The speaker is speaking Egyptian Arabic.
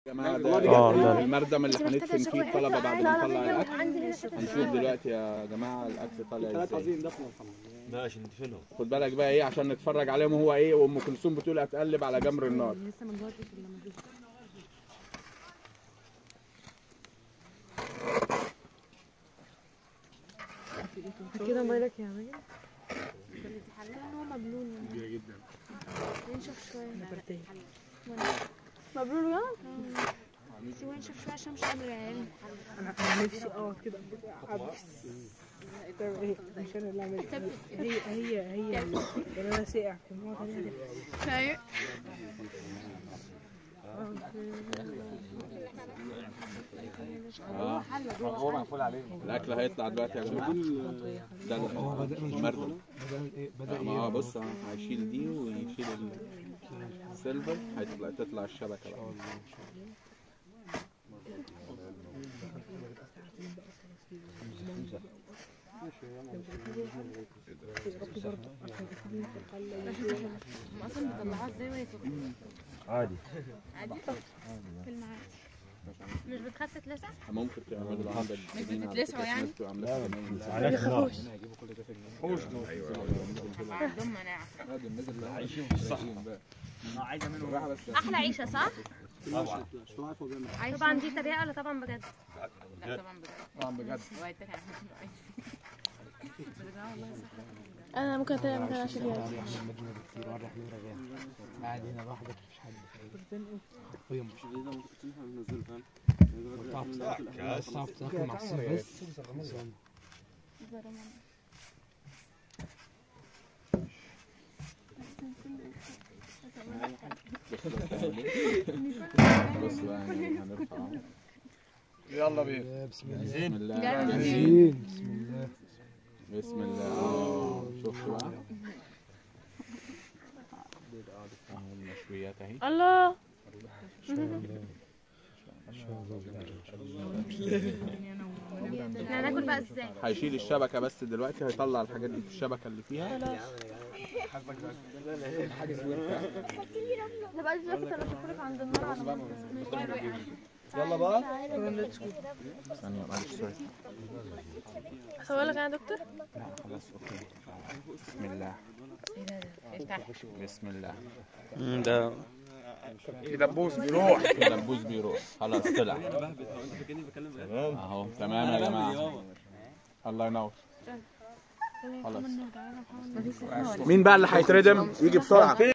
جماعة اه ده ده المردم اللي هندفن فيه الطلبة بعد ما نطلع الأكل هنشوف دلوقتي يا جماعة الأكل طالع ازاي ماشي ندفنهم خد بالك بقى ايه عشان نتفرج عليهم وهو ايه وام كلثوم بتقول هتقلب على جمر النار لسه ما جوعتش الا لما اشوف كده موبايلك يا راجل هو مبلول يعني جدا ينشف شوية برتاح مبلول يا بس هو ينشف شوية عشان مش قادر يعني انا انا نفسي اقعد كده ابس طب ايه مش انا اللي عملت هي هي هي اللي انا ساقع في الموضوع ده فايق اه هو مقفول عليه الاكل هيطلع دلوقتي يا جماعه ده المردم لا، ما هو بص اه هيشيل دي ويشيل السيلفر هيطلع تطلع الشبكه بقى هم اصلا بيطلعوها ازاي وهي سخنة عادي عادي في المعادي مش بتخاف تتلسع؟ ممكن تعملوا عندك مش بتتلسعوا يعني؟ عليك خلاص عندهم مناعة عايزه منهم احلى عيشة صح؟ طبعا طبعا دي تريقة ولا طبعا بجد؟ لا طبعا بجد طبعا بجد انا ممكن اتريق مكان عشان كده قاعد هنا لوحدك مفيش حد هي مش صعب تاكل مع الصيف بس بص بقى يعني هنرفع اهو. يلا بينا بسم الله بسم الله جامد. جميل بسم الله بسم الله اه شفت بقى اهو المشويات اهي الله احنا هناكل بقى ازاي؟ هيشيل الشبكه بس دلوقتي هيطلع الحاجات دي في الشبكه اللي فيها نبقى الجاكيت اللي بتفرق عند النار على يلا بقى ثانيه معلش سوري اصور لك انا يا دكتور؟ لا خلاص اوكي بسم الله بسم الله ده كده بوس بيروح كده البوز بيروح خلاص طلع اهو تمام يا جماعه الله ينور خلاص مين بقى اللي هيتردم يجي بسرعه